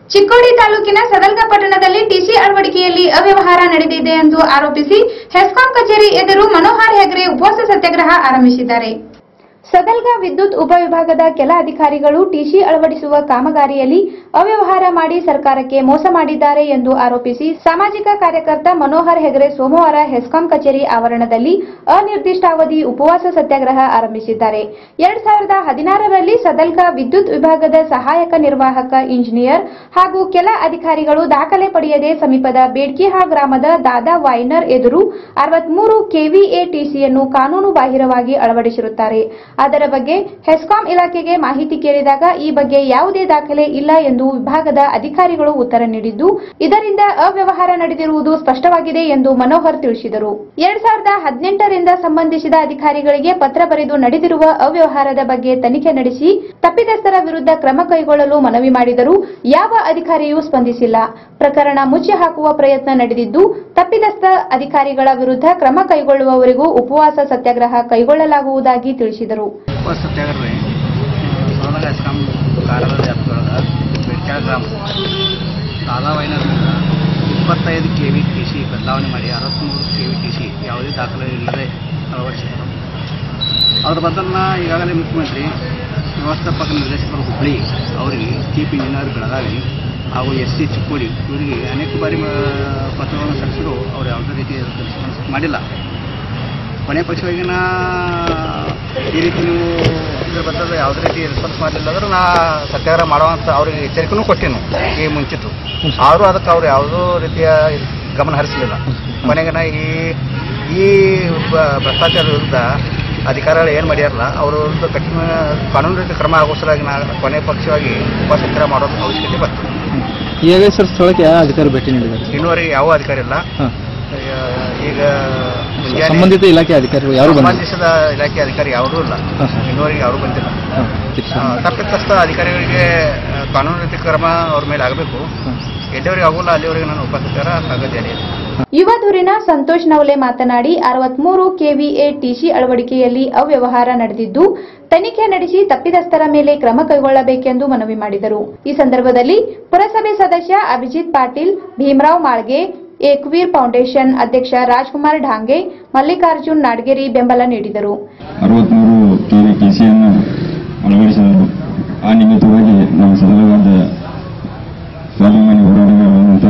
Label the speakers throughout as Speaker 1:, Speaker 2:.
Speaker 1: ಚಿಕ್ಕೋಡಿ ತಾಲೂಕಿನ ಸದಲ್ಗ ಪಟ್ಟಣದಲ್ಲಿ ಟಿಸಿ ಅಳವಡಿಕೆಯಲ್ಲಿ ಅವ್ಯವಹಾರ ನಡೆದಿದೆ ಎಂದು ಆರೋಪಿಸಿ ಹೆಸ್ಕಾಂ ಕಚೇರಿ ಎದುರು ಮನೋಹರ್ ಹೆಗರೆ ಉಪವಾಸ ಸತ್ಯಾಗ್ರಹ ಆರಂಭಿಸಿದ್ದಾರೆ ಸದಲ್ಗ ವಿದ್ಯುತ್ ಉಪವಿಭಾಗದ ಕೆಲ ಅಧಿಕಾರಿಗಳು ಟಿಸಿ ಅಳವಡಿಸುವ ಕಾಮಗಾರಿಯಲ್ಲಿ ಅವ್ಯವಹಾರ ಮಾಡಿ ಸರ್ಕಾರಕ್ಕೆ ಮೋಸ ಮಾಡಿದ್ದಾರೆ ಎಂದು ಆರೋಪಿಸಿ ಸಾಮಾಜಿಕ ಕಾರ್ಯಕರ್ತ ಮನೋಹರ್ ಹೆಗರೆ ಸೋಮವಾರ ಹೆಸ್ಕಾಂ ಕಚೇರಿ ಆವರಣದಲ್ಲಿ ಅನಿರ್ದಿಷ್ಟಾವಧಿ ಉಪವಾಸ ಸತ್ಯಾಗ್ರಹ ಆರಂಭಿಸಿದ್ದಾರೆ ಎರಡ್ ಸಾವಿರದ ಹದಿನಾರರಲ್ಲಿ ಸದಲ್ಗ ವಿದ್ಯುತ್ ವಿಭಾಗದ ಸಹಾಯಕ ನಿರ್ವಾಹಕ ಇಂಜಿನಿಯರ್ ಹಾಗೂ ಕೆಲ ಅಧಿಕಾರಿಗಳು ದಾಖಲೆ ಪಡೆಯದೆ ಸಮೀಪದ ಬೇಡ್ಕಿಹಾಳ್ ಗ್ರಾಮದ ದಾದಾ ವೈನರ್ ಎದುರು ಅರವತ್ಮೂರು ಕೆವಿಎ ಟಿಸಿಯನ್ನು ಕಾನೂನು ಬಾಹಿರವಾಗಿ ಅಳವಡಿಸಿರುತ್ತಾರೆ ಅದರ ಬಗ್ಗೆ ಹೆಸ್ಕಾಂ ಇಲಾಖೆಗೆ ಮಾಹಿತಿ ಕೇಳಿದಾಗ ಈ ಬಗ್ಗೆ ಯಾವುದೇ ದಾಖಲೆ ಇಲ್ಲ ಎಂದು ವಿಭಾಗದ ಅಧಿಕಾರಿಗಳು ಉತ್ತರ ನೀಡಿದ್ದು ಇದರಿಂದ ಅವ್ಯವಹಾರ ನಡೆದಿರುವುದು ಸ್ಪಷ್ಟವಾಗಿದೆ ಎಂದು ಮನೋಹರ್ ತಿಳಿಸಿದರು ಎರಡ್ ಸಾವಿರದ ಹದಿನೆಂಟರಿಂದ ಸಂಬಂಧಿಸಿದ ಅಧಿಕಾರಿಗಳಿಗೆ ಪತ್ರ ಬರೆದು ನಡೆದಿರುವ ಅವ್ಯವಹಾರದ ಬಗ್ಗೆ ತನಿಖೆ ನಡೆಸಿ ತಪ್ಪಿತಸ್ಥರ ವಿರುದ್ಧ ಕ್ರಮ ಕೈಗೊಳ್ಳಲು ಮನವಿ ಮಾಡಿದರೂ ಯಾವ ಅಧಿಕಾರಿಯೂ ಸ್ಪಂದಿಸಿಲ್ಲ ಪ್ರಕರಣ ಮುಚ್ಚಿ ಹಾಕುವ ಪ್ರಯತ್ನ ನಡೆದಿದ್ದು ತಪ್ಪಿತಸ್ಥ ಅಧಿಕಾರಿಗಳ ವಿರುದ್ಧ ಕ್ರಮ ಕೈಗೊಳ್ಳುವವರೆಗೂ ಉಪವಾಸ ಸತ್ಯಾಗ್ರಹ ಕೈಗೊಳ್ಳಲಾಗುವುದಾಗಿ ತಿಳಿಸಿದರು
Speaker 2: ಉಪವಾಸ ಸತ್ಯಾಗ್ರಹ ರೀ ಸೋಲಗ ಎಸ್ಕಾಂ ಕಾರ್ಯಾಲಯದ ವ್ಯಾಪ್ತಿಯೊಳಗೆ ಬೆಟ್ಟಾಳ ಗ್ರಾಮ ಸಾಲಾವೈನರಿಂದ ಇಪ್ಪತ್ತೈದು ಕೆ ವಿ ಟಿ ಸಿ ಬದಲಾವಣೆ ಮಾಡಿ ಅರವತ್ತ್ಮೂರು ಕೆ ವಿ ಟಿ ಸಿ ಯಾವುದೇ ದಾಖಲೆ ಇಲ್ಲದೆ ಅಳವಡಿಸಿದರು ಅದ್ರ ಬದಲನ್ನ ಈಗಾಗಲೇ ಮುಖ್ಯಮಂತ್ರಿ ವ್ಯವಸ್ಥಾಪಕ ನಿರ್ದೇಶಕರು ಹುಬ್ಬಳ್ಳಿ ಅವರಿಗೆ ಚೀಫ್ ಇಂಜಿನಿಯರ್ ಬೆಳಗಾವಿ ಹಾಗೂ ಎಸ್ ಸಿ ಚಿಕ್ಕೋಡಿ ಇವರಿಗೆ ಅನೇಕ ಬಾರಿ ಆ, ಪತ್ರಗಳನ್ನು ಸಲ್ಲಿಸಿದ್ರು ಅವರು ಯಾವುದೇ ರೀತಿ ರೆಸ್ಪಾನ್ಸ್ ಮಾಡಿಲ್ಲ ಕೊನೆ ಪಕ್ಷವಾಗಿನ ಈ ರೀತಿ ನೀವು ಇದ್ರ ಬದಲು ಯಾವುದೇ ರೀತಿ ರೆಸ್ಪಾನ್ಸ್ ಮಾಡಲಿಲ್ಲ ಅಂದ್ರೆ ನಾ ಸತ್ಯಾಗ್ರಹ ಮಾಡುವಂಥ ಅವ್ರಿಗೆ ಎಚ್ಚರಿಕೆನೂ ಕೊಟ್ಟೇನು ಈ ಮುಂಚಿತು ಆದರೂ ಅದಕ್ಕೆ ಅವ್ರು ಯಾವುದೋ ರೀತಿಯ ಗಮನ ಹರಿಸಲಿಲ್ಲ ಕೊನೆಗೆ ನಾ ಈ ಈ ಬ- ಭ್ರಷ್ಟಾಚಾರದ ವಿರುದ್ಧ ಅಧಿಕಾರಿಗಳು ಏನು ಮಾಡ್ಯಾರಲ್ಲ ಅವ್ರ ವಿರುದ್ಧ ಕಠಿಣ ಕಾನೂನು ರೀತಿ ಕ್ರಮ ಆಗೋ ಸಲುವಾಗಿ ನಾ ಕೊನೆ ಪಕ್ಷವಾಗಿ ಉಪ ಸತ್ಯಾಗ್ರಹ ಮಾಡೋದು ಅವಶ್ಯಕತೆ ಬರ್ತದೆ
Speaker 3: ಈಗಾಗಲೇ ಸರ್ ಸ್ಥಳಕ್ಕೆ ಯಾವ ಅಧಿಕಾರಿ ಭೇಟಿ ನೀಡಿದ್ದಾರೆ
Speaker 2: ಇನ್ನುವರೆಗೆ ಯಾವ ಅಧಿಕಾರಿ ಇಲ್ಲ
Speaker 3: ಹಾಂ
Speaker 2: ಈಗ ಮುಂಜಾನೆ
Speaker 3: ಸಂಬಂಧಿತ ಇಲಾಖೆ ಅಧಿಕಾರಿಗಳು ಯಾರು ಬಂದಿಲ್ಲ
Speaker 2: ಸಂಬಂಧಿಸಿದ ಇಲಾಖೆ ಅಧಿಕಾರಿ ಯಾವುದೂ ಇಲ್ಲ
Speaker 3: ಹಾಂ ಸರ್
Speaker 2: ಇನ್ನುವರೆಗೆ ಯಾರೂ ಬಂದಿಲ್ಲ
Speaker 3: ಹಾಂ
Speaker 2: ಆ, ತಪ್ಪಿತಸ್ಥ ಅಧಿಕಾರಿಗಳಿಗೆ ಆ, ಕಾನೂನು ರೀತಿ ಕ್ರಮ ಅವ್ರ ಮೇಲೆ ಆಗಬೇಕು
Speaker 3: ಹಾಂ
Speaker 2: ಎಲ್ಲಿವರೆಗೆ ಆಗೋಲ್ಲ ಅಲ್ಲಿವರೆಗೆ ನಾನು ಉಪಸ್ಥಿತರ ಅಗತ್ಯ ಇದೆ
Speaker 1: ಯುವ ದೂರಿನ ಸಂತೋಷ್ ನವಲೆ ಮಾತನಾಡಿ ಅರವತ್ಮೂರು ಕೆವಿಎ ಟಿಸಿ ಅಳವಡಿಕೆಯಲ್ಲಿ ಅವ್ಯವಹಾರ ನಡೆದಿದ್ದು ತನಿಖೆ ನಡೆಸಿ ತಪ್ಪಿತಸ್ಥರ ಮೇಲೆ ಕ್ರಮ ಕೈಗೊಳ್ಳಬೇಕೆಂದು ಮನವಿ ಮಾಡಿದರು ಈ ಸಂದರ್ಭದಲ್ಲಿ ಪುರಸಭೆ ಸದಸ್ಯ ಅಭಿಜಿತ್ ಪಾಟೀಲ್ ಭೀಮರಾವ್ ಮಾಳ್ಗೆ ಏಕ್ವೀರ್ ಫೌಂಡೇಶನ್ ಅಧ್ಯಕ್ಷ ರಾಜ್ಕುಮಾರ್ ಢಾಂಗೆ ಮಲ್ಲಿಕಾರ್ಜುನ್ ನಾಡ್ಗೇರಿ ಬೆಂಬಲ ನೀಡಿದರು
Speaker 4: ಅರವತ್ಮೂರು ಕೆ ವಿ ಟಿ ಸಿಯನ್ನು ಅಳವಡಿಸಿದರು ಆ ನಿಮಿತ್ತವಾಗಿ ನಮ್ಮ ಸದಲವಾದ ಸ್ವಾಭಿಮಾನಿ ಹೋರಾಟಗಾರರಾದಂಥ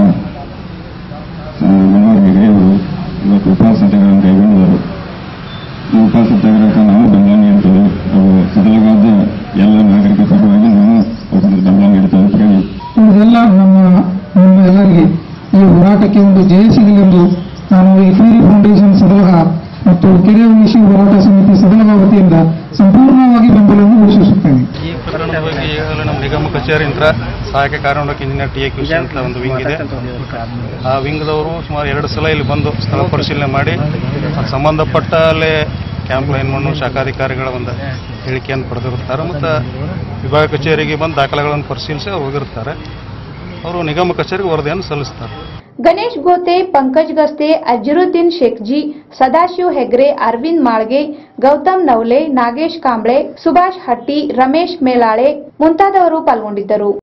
Speaker 4: ಆ, ಮನೋಹರ್ ಹೆಗಡೆ ಅವರು ಇವತ್ತು ಉಪವಾಸ ಸತ್ಯಾಗ್ರಹ ಕೈಗೊಂಡಿದ್ದರು ಈ ಉಪವಾಸ ಸತ್ಯಾಗ್ರಹಕ್ಕೆ ನಾವು ಬೆಂಬಲ ನೀಡುತ್ತೇವೆ ಹಾಗೂ ಸದಲವಾದ ಎಲ್ಲ ನಾಗರಿಕ ಪರವಾಗಿ ನಾವು ಅವ್ರಿಗೆ ಬೆಂಬಲ ನೀಡುತ್ತೇವೆ ಅಂತ ಹೇಳಿ
Speaker 5: ಇದೆಲ್ಲ ನಮ್ಮ ನಮ್ಮ ಎಲ್ಲರಿಗೆ ಈ ಹೋರಾಟಕ್ಕೆ ಒಂದು ಜಯ ಸಿಗಲೆಂದು ನಾನು ಈ ಫೀರಿ ಫೌಂಡೇಶನ್ ಸದಲಗ ಮತ್ತು ಕೆರೆ ಉಳಿಸಿ ಹೋರಾಟ ಸಮಿತಿ ಸದಲಗ ವತಿಯಿಂದ ಸಂಪೂರ್ಣವಾಗಿ ಬೆಂಬಲವನ್ನು ಘೋಷಿಸುತ್ತೇನೆ
Speaker 6: ಈ ಪ್ರಕರಣದ ಬಗ್ಗೆ ಈಗಾಗಲೇ ನಮ್ಮ ನಿಗಮ ಕಚೇರಿಯಿಂದ ಸಹಾಯಕ ಕಾರ್ಯನಿರ್ವಾಹಕ ಇಂಜಿನಿಯರ್ ಟಿ ಎ ಕೃಷಿ ಅಂತ ಒಂದು ವಿಂಗ್ ಇದೆ ಆ ವಿಂಗ್ದವರು ಸುಮಾರು ಎರಡು ಸಲ ಇಲ್ಲಿ ಬಂದು ಸ್ಥಳ ಪರಿಶೀಲನೆ ಮಾಡಿ ಅದ್ ಸಂಬಂಧಪಟ್ಟ ಅಲ್ಲೇ ಕ್ಯಾಂಪ್ ಲೈನ್ ಮಣ್ಣು ಶಾಖಾಧಿಕಾರಿಗಳ ಒಂದು ಹೇಳಿಕೆಯನ್ನು ಪಡೆದಿರುತ್ತಾರೆ ಮತ್ತು ವಿಭಾಗ ಕಚೇರಿಗೆ ಬಂದು ದಾಖಲೆಗಳನ್ನು ಪರಿಶೀಲಿಸಿ ಅವ್ರು ಹೋಗಿರ್ತಾರೆ ಅವರು ನಿಗಮ ಕಚೇರಿಗೆ ವರದಿಯನ್ನು ಸಲ್ಲಿಸ್ತಾರೆ
Speaker 1: ಗಣೇಶ್ ಗೋತೆ ಪಂಕಜ್ ಗಸ್ತೆ ಅಜರುದ್ದೀನ್ ಶೇಖ್ಜಿ ಸದಾಶಿವ್ ಹೆಗ್ರೆ ಅರವಿಂದ್ ಮಾಳ್ಗೆ ಗೌತಮ್ ನವಲೆ ನಾಗೇಶ್ ಕಾಂಬ್ಳೆ ಸುಭಾಷ್ ಹಟ್ಟಿ ರಮೇಶ್ ಮೇಲಾಳೆ ಮುಂತಾದವರು ಪಾಲ್ಗೊಂಡಿದ್ದರು